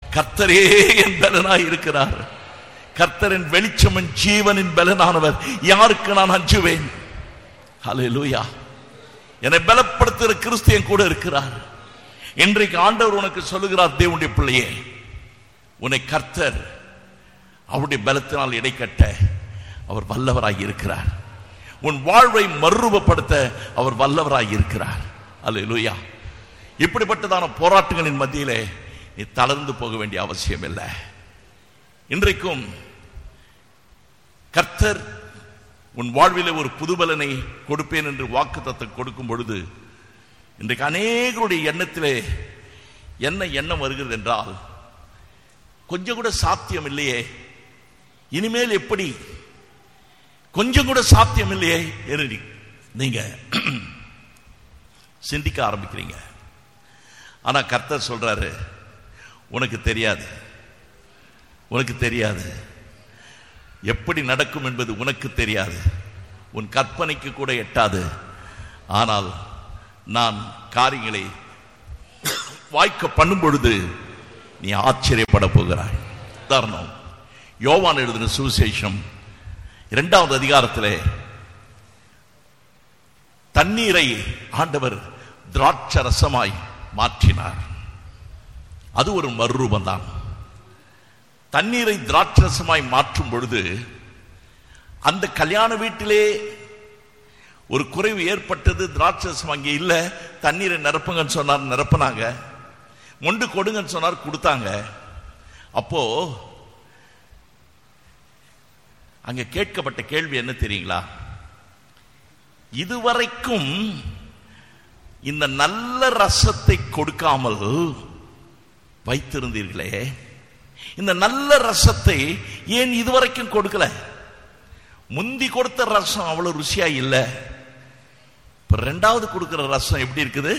கர்த்தரே என் பலனாய் இருக்கிறார் கர்த்தரின் வெளிச்சமின் ஜீவனின் பலனானவர் யாருக்கு நான் அஞ்சுவேன் ஹalleluya என்னை பலப்படுத்துகிற கிறிஸ்து என் கூட இருக்கிறார் இன்றைக்கு ஆண்டவர் உனக்கு சொல்லுகிறார் தேவனுடைய பிள்ளையே உன்னை கர்த்தர் அவருடைய பலத்தினால் இடைக்கட்ட அவர் வல்லவராய் இருக்கிறார் உன் வாழ்வை மறுரூபப்படுத்த அவர் வல்லவராய் இருக்கிறார் அல்லேலூயா இப்படிப்பட்டதான போராட்டங்களின் மத்தியிலே நீ தளர்ந்து போக வேண்டிய அவசியம் இல்லை இன்றைக்கும் கர்த்தர் உன் வாழ்விலே ஒரு புதுபலனை கொடுப்பேன் என்று வாக்குத்தத்தை கொடுக்கும் பொழுது இன்றைக்கு அநேகருடைய எண்ணத்திலே என்ன எண்ணம் வருகிறது என்றால் கொஞ்சம் கூட சாத்தியம் இல்லையே இனிமேல் எப்படி கொஞ்சம் கூட சாத்தியம் இல்லையே என்று நீங்க சிந்திக்க ஆரம்பிக்கிறீங்க ஆனா கர்த்தர் சொல்றாரு உனக்கு தெரியாது உனக்கு தெரியாது எப்படி நடக்கும் என்பது உனக்கு தெரியாது உன் கற்பனைக்கு கூட எட்டாது ஆனால் நான் காரியங்களை வாய்க்க பண்ணும் பொழுது நீ ஆச்சரியப்பட போகிறாய் உதாரணம் யோவான் எழுதின சுவிசேஷம் இரண்டாவது அதிகாரத்திலே தண்ணீரை ஆண்டவர் திராட்ச ரசமாய் மாற்றினார் அது ஒரு மறுரூபம் தான் தண்ணீரை திராட்சரசமாய் மாற்றும் பொழுது அந்த கல்யாண வீட்டிலே ஒரு குறைவு ஏற்பட்டது திராட்சரசம் அங்கே இல்ல தண்ணீரை நிரப்புங்கன்னு சொன்னார் நிரப்புனாங்க மொண்டு கொடுங்கன்னு சொன்னார் கொடுத்தாங்க அப்போ அங்க கேட்கப்பட்ட கேள்வி என்ன தெரியுங்களா இதுவரைக்கும் இந்த நல்ல ரசத்தை கொடுக்காமல் வைத்திருந்தீர்களே இந்த நல்ல ரசத்தை ஏன் இதுவரைக்கும் கொடுக்கல முந்தி கொடுத்த ரசம் அவ்வளவு ருசியா இல்ல இப்ப ரெண்டாவது கொடுக்கிற ரசம் எப்படி இருக்குது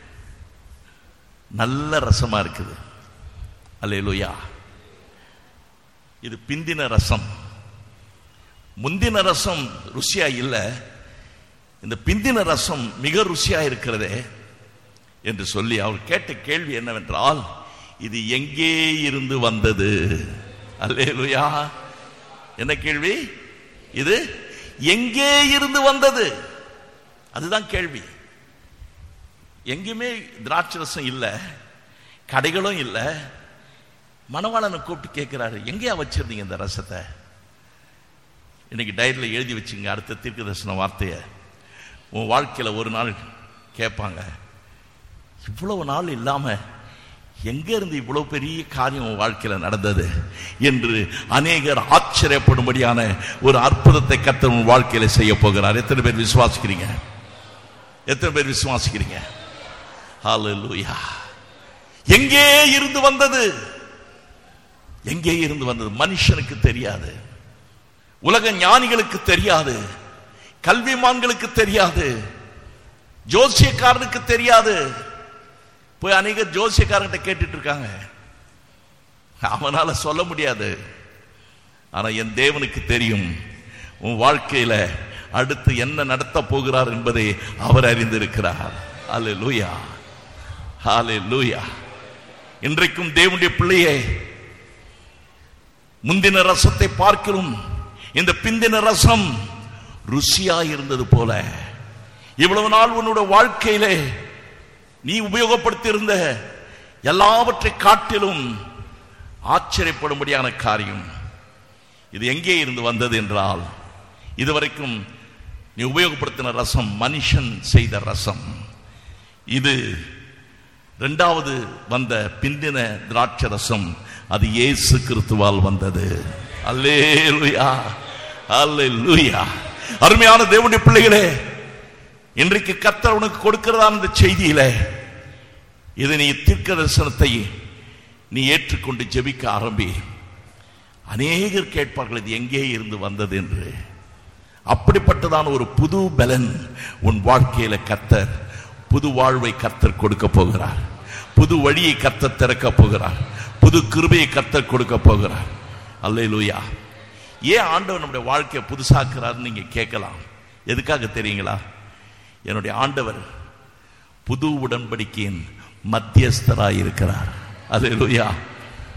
நல்ல ரசமா இருக்குது அல்லேலூயா இது பிந்தின ரசம் முந்தின ரசம் ருசியா இல்ல இந்த பிந்தின ரசம் மிக ருசியா இருக்கிறதே என்று சொல்லி அவர் கேட்ட கேள்வி என்னவென்றால் இது எங்கே இருந்து வந்தது அல்லேலூயா என்ன கேள்வி இது எங்கே இருந்து வந்தது அதுதான் கேள்வி எங்கேயுமே திராட்சை ரசம் இல்லை கடைகளும் இல்லை மணவாளனை கூப்பிட்டு கேட்கிறாரு எங்கேயா வச்சிருந்தீங்க இந்த ரசத்தை இன்னைக்கு டைரியில் எழுதி வச்சுங்க அடுத்த தீர்க்க தரிசன வார்த்தையை உன் வாழ்க்கையில ஒரு நாள் கேட்பாங்க இவ்வளவு நாள் இல்லாம எங்க இருந்து இவ்வளவு பெரிய காரியம் உன் வாழ்க்கையில நடந்தது என்று அநேகர் ஆச்சரியப்படும்படியான ஒரு அற்புதத்தை கர்த்தர் உன் வாழ்க்கையில செய்ய போகிறார் எத்தனை பேர் விசுவாசிக்கிறீங்க எத்தனை பேர் விசுவாசிக்கிறீங்க ஹalleluya எங்கே இருந்து வந்தது எங்கே இருந்து வந்தது மனுஷனுக்கு தெரியாது உலக ஞானிகளுக்கு தெரியாது கல்விமான்களுக்கு தெரியாது ஜோசியக்காரனுக்கு தெரியாது போய் அநேகர் ஜோசியக்காரன்கிட்ட கேட்டுட்டு இருக்காங்க அவனால சொல்ல முடியாது ஆனா என் தேவனுக்கு தெரியும் உன் வாழ்க்கையில அடுத்து என்ன நடத்த போகிறார் என்பதை அவர் அறிந்திருக்கிறார் அல்ல லூயா ஹாலே லூயா இன்றைக்கும் தேவனுடைய பிள்ளையே முந்தின ரசத்தை பார்க்கிறோம் இந்த பிந்தின ரசம் ருசியா இருந்தது போல இவ்வளவு நாள் உன்னோட வாழ்க்கையிலே நீ உபயோகப்படுத்தி இருந்த எல்லாவற்றை காட்டிலும் ஆச்சரியப்படும்படியான காரியம் இது எங்கே இருந்து வந்தது என்றால் இதுவரைக்கும் நீ உபயோகப்படுத்தின ரசம் மனுஷன் செய்த ரசம் இது இரண்டாவது வந்த பிந்தின திராட்சை ரசம் அது இயேசு கிறிஸ்துவால் வந்தது அல்லேலூயா அல்லேலூயா அருமையான தேவனுடைய பிள்ளைகளே இன்றைக்கு கர்த்தர் உனக்கு கொடுக்கிறதா இந்த செய்தியில இது நீ தீர்க்க தரிசனத்தை நீ ஏற்றுக்கொண்டு ஜெபிக்க ஆரம்பி அநேகர் கேட்பார்கள் இது எங்கே இருந்து வந்தது என்று அப்படிப்பட்டதான ஒரு புது பலன் உன் வாழ்க்கையில கர்த்தர் புது வாழ்வை கர்த்தர் கொடுக்க போகிறார் புது வழியை கர்த்தர் திறக்க போகிறார் புது கிருபையை கர்த்தர் கொடுக்க போகிறார் அல்லேலூயா ஏன் ஆண்டவர் நம்முடைய வாழ்க்கையை புதுசாக்குறாருன்னு நீங்க கேட்கலாம் எதுக்காக தெரியுங்களா என்னுடைய ஆண்டவர் புது உடன்படிக்கையின் மத்தியஸ்தராய் இருக்கிறார் அல்லேலூயா